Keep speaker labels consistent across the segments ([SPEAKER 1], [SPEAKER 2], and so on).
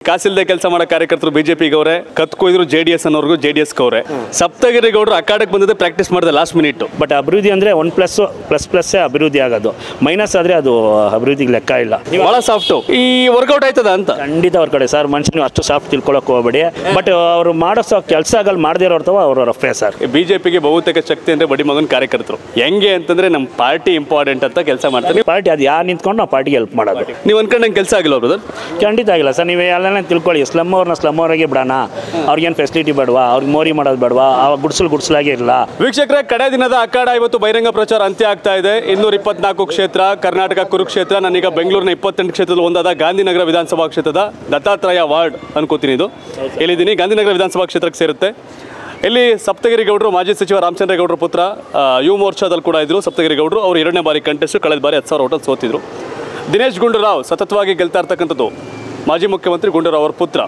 [SPEAKER 1] ಕಾಸಿಲ್ದೆ ಕೆಲಸ ಮಾಡೋ ಕಾರ್ಯಕರ್ತರು ಬಿಜೆಪಿಗೆ ಅವರೇ ಕತ್ಕೊಯ್ದ್ರು ಜೆ ಡಿ ಎಸ್ ಅನ್ನೋರ್ಗು ಜೆ ಡಿ ಎಸ್ ಅವರೇ ಸಪ್ತಗಿರಿ ಗೌಡರು ಅಖಾಡಕ್ಕೆ ಬಂದಿದ್ದೆ ಪ್ರಾಕ್ಟೀಸ್ ಮಾಡಿದೆ ಲಾಸ್ಟ್ ಮಿನಿಟ್
[SPEAKER 2] ಬಟ್ ಅಭಿವೃದ್ಧಿ ಅಂದರೆ ಒನ್ ಪ್ಲಸ್ ಪ್ಲಸ್ ಪ್ಲಸ್ಸೇ ಅಭಿವೃದ್ಧಿ ಆಗೋದು ಮೈನಸ್ ಆದರೆ ಅದು ಅಭಿವೃದ್ಧಿಗೆ ಲೆಕ್ಕ ಇಲ್ಲ
[SPEAKER 1] ಬಹಳ ಸಾಫ್ಟು ಈ ವರ್ಕೌಟ್ ಆಯ್ತದ ಅಂತ
[SPEAKER 2] ಖಂಡಿತ ಅವ್ರ ಕಡೆ ಸರ್ ಮನುಷ್ಯನಿಗೆ ಅಷ್ಟು ಸಾಫ್ಟ್ ತಿಳ್ಕೊಳಕ್ಕೆ ಹೋಗ್ಬೇಡಿ ಬಟ್ ಅವರು ಮಾಡೋ ಸ ಕೆಲಸಗಳು ಮಾಡದೇ ಇರೋರ್ತವ ಅವ್ರ ರಫೇ ಸರ್
[SPEAKER 1] ಬಿಜೆಪಿಗೆ ಬಹುತೇಕ ಶಕ್ತಿ ಅಂದ್ರೆ ಬಡಿ ಮಗನ್ ಕಾರ್ಯಕರ್ತರು ಹೆಂಗೆ ಅಂತಂದ್ರೆ ನಮ್ಮ ಪಾರ್ಟಿ ಇಂಪಾರ್ಟೆಂಟ್ ಅಂತ ಕೆಲಸ ಮಾಡ್ತಾರೆ
[SPEAKER 2] ಪಾರ್ಟಿ ಅದು ಯಾರು ನಿಂತ್ಕೊಂಡು ನಾವು ಪಾರ್ಟಿಗೆ ಹೆಲ್ಪ್ ಮಾಡೋದು
[SPEAKER 1] ನೀವು ಅನ್ಕೊಂಡಂಗೆ ಕೆಲಸ ಆಗಿಲ್ಲ ಬ್ರದರ್
[SPEAKER 2] ಖಂಡಿತ ಆಗಿಲ್ಲ ಸರ್ ನೀವು ಎಲ್ಲ ತಿಳ್ಕೊಳ್ಳಿ ಸ್ಲಮ್ ಅವ್ರನ್ನ ಸ್ಲಮ್ ಅವ್ರಿಗೆ ಬಿಡೋಣ ಅವ್ರಿಗೇನು ಫೆಸಿಲಿಟಿ ಬೇಡವಾ ಅವ್ರಿಗೆ ಮೋರಿ ಮಾಡೋದು ಬೇಡವಾ ಆ ಗುಡ್ಸಲು ಗುಡ್ಸಲಾಗೆ ಇರಲ್ಲ
[SPEAKER 1] ವೀಕ್ಷಕರೇ ಕಡೆ ದಿನದ ಅಖಾಡ ಇವತ್ತು ಬಹಿರಂಗ ಪ್ರಚಾರ ಅಂತ್ಯ ಆಗ್ತಾ ಇದೆ ಇನ್ನೂರ ಇಪ್ಪತ್ನಾಲ್ಕು ಕ್ಷೇತ್ರ ಕರ್ನಾಟಕ ಕುರುಕ್ಷೇತ್ರ ನಾನೀಗ ಬೆಂಗಳೂರಿನ ಇಪ್ಪತ್ತೆಂಟು ಕ್ಷೇತ್ರದಲ್ಲಿ ಒಂದಾದ ಗಾಂಧಿನಗರ ವಿಧಾನಸಭಾ ಕ್ಷೇತ್ರದ ದತ್ತಾತ್ರೇಯ ವಾರ್ಡ್ ಅನ್ಕೋತೀನಿ ಇದು ಇಲ್ಲಿದ್ದೀನಿ ಗಾಂಧಿನಗರ ವಿಧಾನಸಭಾ ಕ್ಷೇತ್ರಕ್ಕೆ ಸೇರುತ್ತೆ ಇಲ್ಲಿ ಸಪ್ತಗಿರಿ ಗೌಡರು ಮಾಜಿ ಸಚಿವ ರಾಮಚಂದ್ರ ಗೌಡರ ಪುತ್ರ ಆ, ಯುವ ಮೋರ್ಚಾದಲ್ಲಿ ಕೂಡ ಇದ್ರು ಸಪ್ತಗಿರಿ ಗೌಡರು ಅವರು ಎರಡನೇ ಬಾರಿ ಕಂಟೆಸ್ಟ್ ಕಳೆದ ಬಾರಿ ಹತ್ತು ಸಾವಿರ ಓಟಲ್ ಸೋತಿದ್ರು ದಿನೇಶ್ ಗುಂಡೂರಾವ್ ಸತತವಾಗಿ ಗೆಲ್ತಾ ಇರ್ತಕ್ಕಂಥದ್ದು ಮಾಜಿ ಮುಖ್ಯಮಂತ್ರಿ ಗುಂಡೂರಾವ್ ಅವರ ಪುತ್ರ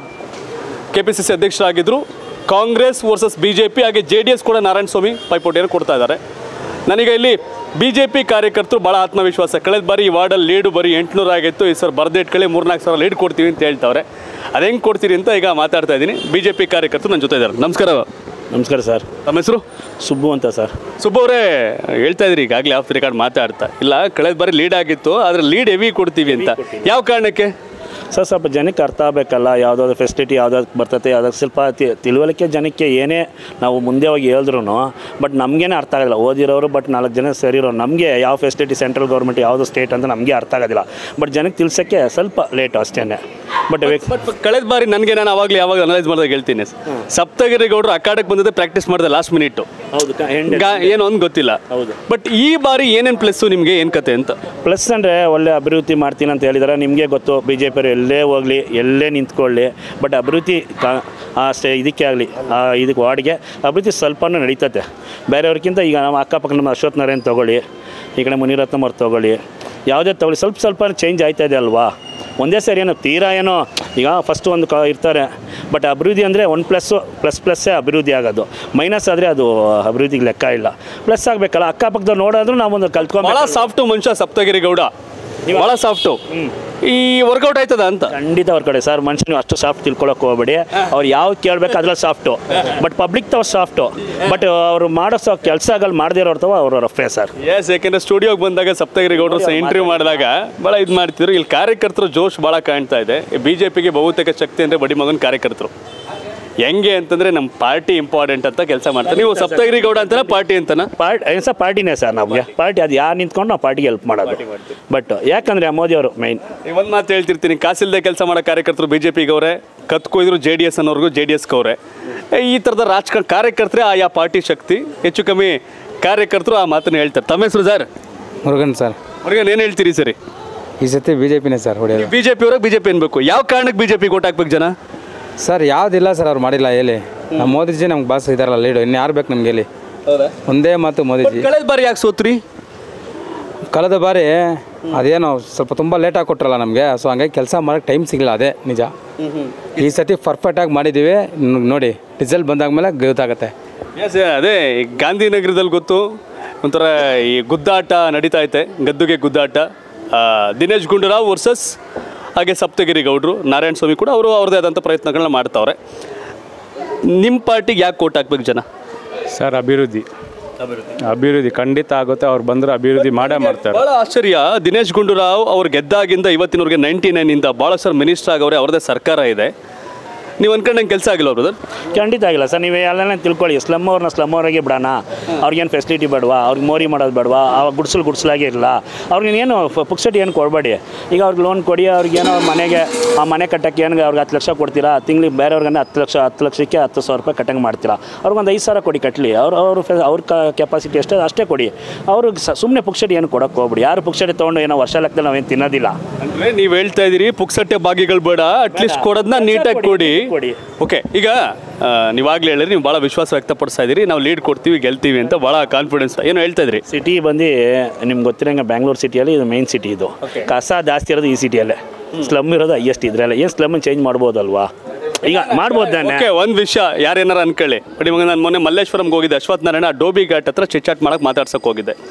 [SPEAKER 1] ಕೆ ಪಿ ಸಿ ಸಿ ಅಧ್ಯಕ್ಷರಾಗಿದ್ದರು Congress versus B J P ಹಾಗೆ ಜೆ ಡಿ ಎಸ್ ಕೂಡ ನಾರಾಯಣ ಸ್ವಾಮಿ ಪೈಪೋಟಿಯನ್ನು ಕೊಡ್ತಾ ಇದ್ದಾರೆ ನನಗೆ ಇಲ್ಲಿ ಬಿ ಜೆ ಪಿ ಕಾರ್ಯಕರ್ತರು ಭಾಳ ಆತ್ಮವಿಶ್ವಾಸ ಕಳೆದ ಬಾರಿ ಈ ವಾರ್ಡಲ್ಲಿ ಲೀಡು ಬರೀ ಎಂಟುನೂರು ಆಗಿತ್ತು ಈ ಸರ್ ಬರ್ದೇ ಇಟ್ಕೊಳ್ಳಿ ಮೂರ್ನಾಲ್ಕು ಸಾವಿರ ಲೀಡ್ ಕೊಡ್ತೀವಿ ಅಂತ ಹೇಳ್ತಾವ್ರೆ ಅದು ಹೆಂಗೆ ಕೊಡ್ತೀರಿ ಅಂತ ಈಗ ಮಾತಾಡ್ತಾ ಇದ್ದೀನಿ ಬಿ ಜೆ ಪಿ ಕಾರ್ಯಕರ್ತರು ನನ್ನ ಜೊತೆ ಇದ್ದಾರೆ ನಮಸ್ಕಾರ
[SPEAKER 2] ನಮಸ್ಕಾರ ಸರ್
[SPEAKER 1] ನಮ್ಮ ಹೆಸರು
[SPEAKER 2] ಸುಬ್ಬು ಅಂತ ಸರ್
[SPEAKER 1] ಸುಬ್ಬ ಅವರೇ ಹೇಳ್ತಾ ಇದ್ರಿ ಈಗಾಗಲೇ ಆಫ್ ರೆಕಾರ್ಡ್ ಮಾತಾಡ್ತಾ ಇಲ್ಲ ಕಳೆದ ಬಾರಿ ಲೀಡ್ ಆಗಿತ್ತು ಆದರೆ ಲೀಡ್ ಹೆವಿ ಕೊಡ್ತೀವಿ ಅಂತ ಯಾವ ಕಾರಣಕ್ಕೆ
[SPEAKER 2] ಸರ್ ಸ್ವಲ್ಪ ಜನಕ್ಕೆ ಅರ್ಥ ಆಗಬೇಕಲ್ಲ ಯಾವುದಾದ್ರು ಫೆಸಿಲಿಟಿ ಯಾವುದಾದ್ರು ಬರ್ತೈತೆ ಯಾವುದಾದ್ರು ಸ್ವಲ್ಪ ತಿ- ತಿಳುವಳಿಕೆ ಜನಕ್ಕೆ ಏನೇ ನಾವು ಮುಂದೆ ಹೋಗಿ ಹೇಳಿದ್ರು ಬಟ್ ನಮಗೇನೆ ಅರ್ಥ ಆಗೋದಿಲ್ಲ ಓದಿರೋರು ಬಟ್ ನಾಲ್ಕು ಜನ ಸೇರಿರೋರು ನಮಗೆ ಯಾವ ಫೆಸಿಲಿಟಿ ಸೆಂಟ್ರಲ್ ಗೌರ್ಮೆಂಟ್ ಯಾವುದು ಸ್ಟೇಟ್ ಅಂತ ನಮಗೆ ಅರ್ಥ ಆಗೋದಿಲ್ಲ ಬಟ್ ಜನಕ್ಕೆ ತಿಳಿಸೋಕ್ಕೆ ಸ್ವಲ್ಪ ಲೇಟ್ ಅಷ್ಟೇ ಬಟ್
[SPEAKER 1] ಬಟ್ ಕಳೆದ ಬಾರಿ ನನಗೆ ನಾನು ಅವಾಗಲೇ ಯಾವಾಗ ಅನಲೈಸ್ ಮಾಡಿದಾಗ ಹೇಳ್ತೀನಿ ಸಪ್ತಗಿರಿ ಗೌಡರು ಅಖಾಡಕ್ಕೆ ಬಂದಿದ್ದೆ ಪ್ರಾಕ್ಟೀಸ್ ಮಾಡಿದೆ ಲಾಸ್ಟ್ ಮಿನಿಟ್
[SPEAKER 2] ಹೌದು
[SPEAKER 1] ಏನು ಒಂದು ಗೊತ್ತಿಲ್ಲ
[SPEAKER 2] ಹೌದು.
[SPEAKER 1] ಬಟ್ ಈ ಬಾರಿ ಏನೇನು ಪ್ಲಸ್ಸು ನಿಮಗೆ ಏನು ಕತೆ ಅಂತ
[SPEAKER 2] ಪ್ಲಸ್ ಅಂದರೆ ಒಳ್ಳೆ ಅಭಿವೃದ್ಧಿ ಮಾಡ್ತೀನಿ ಅಂತ ಹೇಳಿದ್ದಾರೆ ನಿಮಗೆ ಗೊತ್ತು ಬಿ ಜೆ ಪಿಯವರು ಎಲ್ಲೇ ಹೋಗಲಿ ಎಲ್ಲೇ ನಿಂತ್ಕೊಳ್ಳಿ ಬಟ್ ಅಭಿವೃದ್ಧಿ ಕಾ ಆ ಸ್ಟೇ ಇದಕ್ಕೆ ಆಗಲಿ ಆ ಇದಕ್ಕೆ ವಾರ್ಡ್ಗೆ ಅಭಿವೃದ್ಧಿ ಸ್ವಲ್ಪನೂ ನಡೀತತೆ ಬೇರೆಯವ್ರಿಗಿಂತ ಈಗ ನಮ್ಮ ಅಕ್ಕಪಕ್ಕ ನಮ್ಮ ಅಶ್ವಥ್ ನಾರಾಯಣ್ ತೊಗೊಳ್ಳಿ ಈ ಕಡೆ ಮುನಿರತ್ನಮ್ ಅವ್ರು ತೊಗೊಳ್ಳಿ ಯಾವುದೇ ತೊಗೊಳ್ಳಿ ಸ್ವಲ್ಪ ಸ್ವಲ್ಪ ಚೇಂಜ್ ಆಯ್ತಾ ಇದೆ ಅಲ್ವಾ ಒಂದೇ ಸರಿ ಏನೋ ತೀರಾ ಏನೋ ಈಗ ಫಸ್ಟ್ ಒಂದು ಕ ಇರ್ತಾರೆ ಬಟ್ ಅಭಿವೃದ್ಧಿ ಅಂದರೆ ಒನ್ ಪ್ಲಸ್ಸು ಪ್ಲಸ್ ಪ್ಲಸ್ಸೇ ಅಭಿವೃದ್ಧಿ ಆಗೋದು ಮೈನಸ್ ಆದರೆ ಅದು ಅಭಿವೃದ್ಧಿಗೆ ಲೆಕ್ಕ ಇಲ್ಲ ಪ್ಲಸ್ ಆಗಬೇಕಲ್ಲ ಅಕ್ಕಪಕ್ಕದವ್ರು ನೋಡೋದ್ರು ನಾವೊಂದು ಕಲ್ತ್ಕೊಂಡು
[SPEAKER 1] ಭಾಳ ಸಾಫ್ಟು ಮನುಷ್ಯ ಸಪ್ತಗಿರಿ ಗೌಡ ಭಾಳ ಸಾಫ್ಟು ಈ ವರ್ಕೌಟ್ ಆಯ್ತದ ಅಂತ
[SPEAKER 2] ಖಂಡಿತ ಅವ್ರ ಕಡೆ ಸರ್ ಮನುಷ್ಯನಿಗೆ ಅಷ್ಟು ಸಾಫ್ಟ್ ತಿಳ್ಕೊಳಕ್ಕೆ ಹೋಗ್ಬೇಡಿ ಅವ್ರು ಯಾವ ಕೇಳ್ಬೇಕು ಅದ್ರಲ್ಲಿ ಸಾಫ್ಟು ಬಟ್ ಪಬ್ಲಿಕ್ ತವ ಸಾಫ್ಟು ಬಟ್ ಅವರು ಮಾಡೋ ಸ ಕೆಲಸಗಳು ಮಾಡದೇ ಇರೋರ್ತವ ಅವ್ರ ರಫೇ ಸರ್
[SPEAKER 1] ಎಸ್ ಯಾಕೆಂದ್ರೆ ಸ್ಟುಡಿಯೋಗೆ ಬಂದಾಗ ಸಪ್ತಗಿರಿ ಗೌಡರು ಸಹ ಇಂಟರ್ವ್ಯೂ ಮಾಡಿದಾಗ ಭಾಳ ಇದು ಮಾಡ್ತಿದ್ರು ಇಲ್ಲಿ ಕಾರ್ಯಕರ್ತರು ಜೋಶ್ ಭಾಳ ಕಾಣ್ತಾ ಇದೆ ಬಿ ಜೆ ಪಿಗೆ ಬಹುತೇಕ ಶಕ್ತಿ ಅಂದರೆ ಬಡಿ ಮಗನ ಕಾರ್ಯಕರ್ತರು ಹೆಂಗೆ ಅಂತಂದ್ರೆ ನಮ್ಮ ಪಾರ್ಟಿ ಇಂಪಾರ್ಟೆಂಟ್ ಅಂತ ಕೆಲಸ ಮಾಡ್ತಾರೆ ನೀವು ಸಪ್ತಗಿರಿ ಗೌಡ ಅಂತಾನ ಪಾರ್ಟಿ ಅಂತನಾ
[SPEAKER 2] ಪಾರ್ಟ್ ಏನು ಸರ್ ಪಾರ್ಟಿನೇ ಸರ್ ನಮಗೆ ಪಾರ್ಟಿ ಅದು ಯಾರು ನಿಂತ್ಕೊಂಡು ನಾವು ಪಾರ್ಟಿಗೆ ಹೆಲ್ಪ್ ಮಾಡೋದು ಬಟ್ ಯಾಕಂದರೆ ಮೋದಿ ಅವರು ಮೈನ್
[SPEAKER 1] ಒಂದು ಮಾತು ಹೇಳ್ತಿರ್ತೀನಿ ಕಾಸಿಲ್ದೆ ಕೆಲಸ ಮಾಡೋ ಕಾರ್ಯಕರ್ತರು ಬಿ ಜೆ ಪಿಗೆ ಅವರೇ ಕತ್ಕೊಯ್ದ್ರು ಜೆ ಡಿ ಎಸ್ ಅನ್ನೋರ್ಗು ಜೆ ಡಿ ಎಸ್ ಅವರೇ ಈ ಥರದ ರಾಜಕಾರಣ ಕಾರ್ಯಕರ್ತರೇ ಆಯಾ ಪಾರ್ಟಿ ಶಕ್ತಿ ಹೆಚ್ಚು ಕಮ್ಮಿ ಕಾರ್ಯಕರ್ತರು ಆ ಮಾತನ್ನು ಹೇಳ್ತಾರೆ ತಮ್ಮ ಹೆಸರು ಸರ್
[SPEAKER 3] ಮುರುಗನ್ ಸರ್
[SPEAKER 1] ಅವ್ರಿಗೆ ಏನು ಹೇಳ್ತೀರಿ ಸರಿ
[SPEAKER 3] ಈ ಸತಿ ಬಿ ಜೆ ಪಿನೇ ಸರ್ ಹೊಡೆಯೋದು
[SPEAKER 1] ಬಿ ಜೆ ಪಿ ಅವ್ರಿಗೆ ಬಿ ಜೆ ಪಿ ಅನ್ಬೇಕು ಯಾವ ಕಾರಣಕ್ಕೆ ಬಿ ಜೆ ಪಿ ಓಟ್ ಹಾಕ್ಬೇಕು ಜನ
[SPEAKER 3] ಸರ್ ಯಾವುದಿಲ್ಲ ಸರ್ ಅವ್ರು ಮಾಡಿಲ್ಲ ಹೇಳಿ ನಮ್ಮ ಮೋದಿಜಿ ನಮ್ಗೆ ಬಾಸ್ ಇದಾರಲ್ಲ ಲೀಡು ಇನ್ನು ಯಾರು ಬೇಕು ನಮ್ಗೆ ಹೇಳಿ ಒಂದೇ ಮಾತು ಮೋದಿಜಿ
[SPEAKER 1] ಕಳೆದ ಬಾರಿ ಯಾಕೆ ಸೋತ್ರಿ
[SPEAKER 3] ಕಳೆದ ಬಾರಿ ಅದೇನೋ ಸ್ವಲ್ಪ ತುಂಬ ಲೇಟಾಗಿ ಕೊಟ್ರಲ್ಲ ನಮಗೆ ಸೊ ಹಂಗಾಗಿ ಕೆಲಸ ಮಾಡೋಕ್ಕೆ ಟೈಮ್ ಸಿಗಲ್ಲ ಅದೇ ನಿಜ ಈ ಸತಿ ಪರ್ಫೆಕ್ಟಾಗಿ ಮಾಡಿದ್ದೀವಿ ನ್- ನೋಡಿ ರಿಸಲ್ಟ್ ಬಂದಾದ್ಮೇಲೆ ಗೊತ್ತಾಗತ್ತೆ
[SPEAKER 1] ಎಸ್ ಅದೇ ಈ ಗಾಂಧಿನಗರದಲ್ಲಿ ಗೊತ್ತು ಒಂಥರ ಈ ಗುದ್ದಾಟ ನಡೀತಾ ಐತೆ ಗದ್ದುಗೆ ಗುದ್ದಾಟ ಆ, ದಿನೇಶ್ ಗುಂಡೂರಾವ್ ವರ್ಸಸ್ ಹಾಗೆ ಸಪ್ತಗಿರಿ ಗೌಡ್ರು ನಾರಾಯಣ ಸ್ವಾಮಿ ಕೂಡ ಅವರು ಅವ್ರದ್ದೇ ಆದಂಥ ಪ್ರಯತ್ನಗಳನ್ನ ಮಾಡ್ತಾವ್ರೆ ನಿಮ್ಮ ಪಾರ್ಟಿಗೆ ಯಾಕೆ ಕೋಟ್ ಹಾಕ್ಬೇಕು ಜನ
[SPEAKER 4] ಸರ್ ಅಭಿವೃದ್ಧಿ ಅಭಿವೃದ್ಧಿ ಖಂಡಿತ ಆಗುತ್ತೆ ಅವ್ರು ಬಂದ್ರೆ ಅಭಿವೃದ್ಧಿ ಮಾಡೇ ಮಾಡ್ತಾರೆ
[SPEAKER 1] ಭಾಳ ಆಶ್ಚರ್ಯ ದಿನೇಶ್ ಗುಂಡೂರಾವ್ ಅವ್ರು ಗೆದ್ದಾಗಿಂದ ಇವತ್ತಿನವ್ರಿಗೆ ನೈಂಟಿ ನೈನಿಂದ ಭಾಳ ಸರ್ ಮಿನಿಸ್ಟರ್ ಆಗವ್ರೆ ಅವ್ರದ್ದೇ ಸರ್ಕಾರ ಇದೆ ನೀವು ಅನ್ಕೊಂಡಂಗೆ ಕೆಲಸ ಆಗಿಲ್ಲ ಬ್ರದರ್
[SPEAKER 2] ಖಂಡಿತ ಆಗಿಲ್ಲ ಸರ್ ನೀವು ಎಲ್ಲ ತಿಳ್ಕೊಳ್ಳಿ ಸ್ಲಮ್ ಅವ್ರನ್ನ ಸ್ಲಮ್ ಅವ್ರಿಗೆ ಬಿಡೋಣ ಅವ್ರಿಗೇನು ಫೆಸಿಲಿಟಿ ಬೇಡವಾ ಅವ್ರಿಗೆ ಮೋರಿ ಮಾಡೋದು ಬೇಡವಾ ಆ ಗುಡ್ಸಲು ಗುಡ್ಸಲಾಗೆ ಇರಲ್ಲ ಅವ್ರಿಗೆ ಏನು ಪುಕ್ಸಟಿ ಏನು ಕೊಡಬೇಡಿ ಈಗ ಅವ್ರಿಗೆ ಲೋನ್ ಕೊಡಿ ಅವ್ರಿಗೇನೋ ಅವ್ರ ಮನೆಗೆ ಆ ಮನೆ ಕಟ್ಟಕ್ಕೆ ಏನು ಅವ್ರಿಗೆ ಹತ್ತು ಲಕ್ಷ ಕೊಡ್ತೀರಾ ತಿಂಗ್ಳಿಗೆ ಬೇರೆಯವ್ರಿಗನ್ನ ಹತ್ತು ಲಕ್ಷ ಹತ್ತು ಲಕ್ಷಕ್ಕೆ ಹತ್ತು ಸಾವಿರ ರೂಪಾಯಿ ಕಟ್ಟಂಗೆ ಮಾಡ್ತೀರಾ ಅವ್ರಿಗೊಂದು ಐದು ಸಾವಿರ ಕೊಡಿ ಕಟ್ಟಲಿ ಅವ್ರು ಅವ್ರ ಫೆ ಅವ್ರ ಕೆಪಾಸಿಟಿ ಅಷ್ಟೇ ಅಷ್ಟೇ ಕೊಡಿ ಅವ್ರಿಗೆ ಸುಮ್ಮನೆ ಪುಕ್ಸಟಿ ಏನು ಕೊಡೋಕೆ ಹೋಗ್ಬಿಡಿ ಯಾರು ಪುಕ್ಸಟಿ ತೊಗೊಂಡು ಏನೋ ವರ್ಷ ಲೆಕ್ಕದಲ್ಲಿ ನಾವೇನು ತಿನ್ನೋದಿಲ್ಲ
[SPEAKER 1] ಅಂದ್ರೆ ನೀವು ಹೇಳ್ತಾ ಇದೀರಿ ಪುಕ್ಸಟ್ಟೆ ಬಾಗಿಗಳು ಬೇಡ ಅಟ್ಲೀಸ್ಟ್ ಕೊಡೋದನ್ನ ನೀಟಾಗಿ ಕೊಡಿ
[SPEAKER 2] ಕೊಡಿ.
[SPEAKER 1] ಓಕೆ ಈಗ ಆ, ನೀವಾಗ್ಲೇ ಹೇಳಿದ್ರಿ ನೀವು ಭಾಳ ವಿಶ್ವಾಸ ವ್ಯಕ್ತಪಡಿಸ್ತಾ ಇದೀರಿ ನಾವು ಲೀಡ್ ಕೊಡ್ತೀವಿ ಗೆಲ್ತೀವಿ ಅಂತ ಭಾಳ ಕಾನ್ಫಿಡೆನ್ಸ್ ಏನು ಹೇಳ್ತಾ ಇದ್ರಿ
[SPEAKER 2] ಸಿಟಿ ಬಂದು ನಿಮ್ಗೆ ಗೊತ್ತಿರಂಗೆ ಬ್ಯಾಂಗ್ಳೂರು ಸಿಟಿಯಲ್ಲಿ ಇದು ಮೈನ್ ಸಿಟಿ ಇದು ಕಸ ಜಾಸ್ತಿ ಇರೋದು ಈ ಸಿಟಿಯಲ್ಲೇ ಸ್ಲಮ್ ಇರೋದು ಹೈಯೆಸ್ಟ್ ಇದ್ರಲ್ಲ ಏನು ಸ್ಲಮ್ ಚೇಂಜ್ ಮಾಡ್ಬೋದಲ್ವಾ ಈಗ ಮಾಡ್ಬೋದು ತಾನೆ
[SPEAKER 1] ಓಕೆ ಒಂದು ವಿಷಯ ಯಾರೇನಾರ ಅನ್ಕೊಳ್ಳಿ ಬಟ್ ಇವಾಗ ನಾನು ಮೊನ್ನೆ ಮಲ್ಲೇಶ್ವರಂಗೆ ಹೋಗಿದ್ದೆ ಅಶ್ವಥ್ ನಾರಾಯಣ ಡೋಬಿ ಘಾಟ್ ಹತ್ರ ಚಿಟ್ಚಾಟ್ ಮಾಡಕ್ಕೆ ಮಾತಾಡ್ಸಕ್ಕೆ ಹೋಗಿದ್ದೆ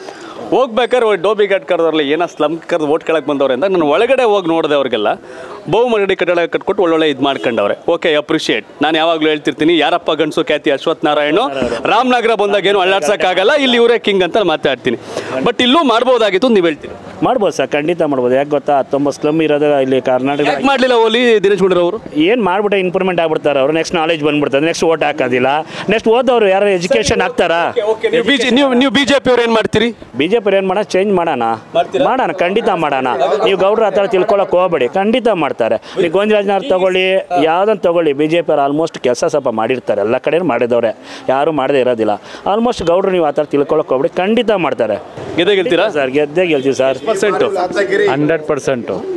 [SPEAKER 1] ಹೋಗ್ಬೇಕಾದ್ರೆ ಓ ಡೋಬಿ ಘಾಟ್ ಕರೆದವ್ರಲ್ಲ ಏನೋ ಸ್ಲಮ್ ಕರೆದು ಓಟ್ ಕೇಳಕ್ಕೆ ಬಂದವ್ರೆ ಅಂತ ನಾನು ಒಳಗಡೆ ಹೋಗಿ ನೋಡಿದೆ ಅವ್ರಿಗೆಲ್ಲ ಬಹುಮಹಡಿ ಕಟ್ಟಡ ಕಟ್ಕೊಟ್ಟು ಒಳ್ಳೊಳ್ಳೆ ಇದು ಮಾಡ್ಕೊಂಡವ್ರೆ ಓಕೆ ಅಪ್ರಿಷಿಯೇಟ್ ನಾನು ಯಾವಾಗಲೂ ಹೇಳ್ತಿರ್ತೀನಿ ಯಾರಪ್ಪ ಗಂಡಸು ಖ್ಯಾತಿ ಅಶ್ವಥ್ ನಾರಾಯಣ ರಾಮನಗರ ಬಂದಾಗ ಏನು ಅಳ್ಳಾಡ್ಸೋಕ್ಕಾಗಲ್ಲ ಇಲ್ಲಿ ಇವರೇ ಕಿಂಗ್ ಅಂತ ಮಾತಾಡ್ತೀನಿ ಬಟ್ ಇಲ್ಲೂ ಮಾಡ್ಬೋದಾಗಿತ್ತು ನೀವು ಹೇಳ್ತೀರಿ
[SPEAKER 2] ಮಾಡ್ಬೋದು ಸರ್ ಖಂಡಿತ ಮಾಡ್ಬೋದು ಯಾಕೆ ಗೊತ್ತಾ ಹತ್ತೊಂಬತ್ತು ಸ್ಲಮ್ ಇರೋದು ಇಲ್ಲಿ ಕರ್ನಾಟಕ
[SPEAKER 1] ಯಾಕೆ ಮಾಡಲಿಲ್ಲ ಓಲಿ ದಿನೇಶ್ ಗುಂಡೂರಾವ್ ಅವರು
[SPEAKER 2] ಏನು ಮಾಡ್ಬಿಟ್ಟು ಇಂಪ್ರೂವ್ಮೆಂಟ್ ಆಗ್ಬಿಡ್ತಾರೆ ಅವರು ನೆಕ್ಸ್ಟ್ ನಾಲೆಜ್ ಬಂದ್ಬಿಡ್ತಾರೆ ನೆಕ್ಸ್ಟ್ ಓಟ್ ಹಾಕೋದಿಲ್ಲ ನೆಕ್ಸ್ಟ್ ಓದೋರು ಯಾರು ಎಜುಕೇಷನ್ ಹಾಕ್ತಾರಾ
[SPEAKER 1] ನೀವು ಬಿಜೆ ನೀವು ನೀವು ಬಿ ಜೆ ಪಿ ಅವ್ರು ಏನು ಮಾಡ್ತೀರಿ
[SPEAKER 2] ಬಿ ಜೆ ಪಿ ಏನು ಮಾಡೋಣ ಚೇಂಜ್ ಮಾಡೋಣ ಮಾಡೋಣ ಖಂಡಿತ ಮಾಡೋಣ ನೀವು ಗೌಡ್ರ ಹತ್ರ ತಿಳ್ಕೊಳಕ್ಕೆ ಹೋಗ್ಬೇಡಿ ಖಂಡಿತ ಮಾಡ್ತಾರೆ ನೀವು ಗೋವಿಂದರಾಜನವ್ರು ತಗೊಳ್ಳಿ ಯಾವುದನ್ನು ತಗೊಳ್ಳಿ ಬಿ ಜೆ ಪಿ ಅವ್ರು ಆಲ್ಮೋಸ್ಟ್ ಕೆಲಸ ಸ್ವಲ್ಪ ಮಾಡಿರ್ತಾರೆ ಎಲ್ಲ ಕಡೆ ಮಾಡಿದವ್ರೆ ಯಾರು ಮಾಡದೇ ಇರೋದಿಲ್ಲ ಆಲ್ಮೋಸ್ಟ್ ಗೌಡ್ರು ನೀವು ಆ ಥರ ತಿಳ್ಕೊಳಕ್ಕೆ ಹೋಗ್ಬೇಡಿ ಖಂಡಿತ ಮಾಡ್ತಾರೆ
[SPEAKER 1] ಗೆದ್ದೆ ಗೆಲ್ತೀರಾ
[SPEAKER 2] ಸರ್ ಗೆದ್ದೇ ಗೆಲ್ತೀವಿ ಸರ್
[SPEAKER 1] ಪರ್ಸೆಂಟು
[SPEAKER 4] ಹಂಡ್ರೆಡ್ ಪರ್ಸೆಂಟು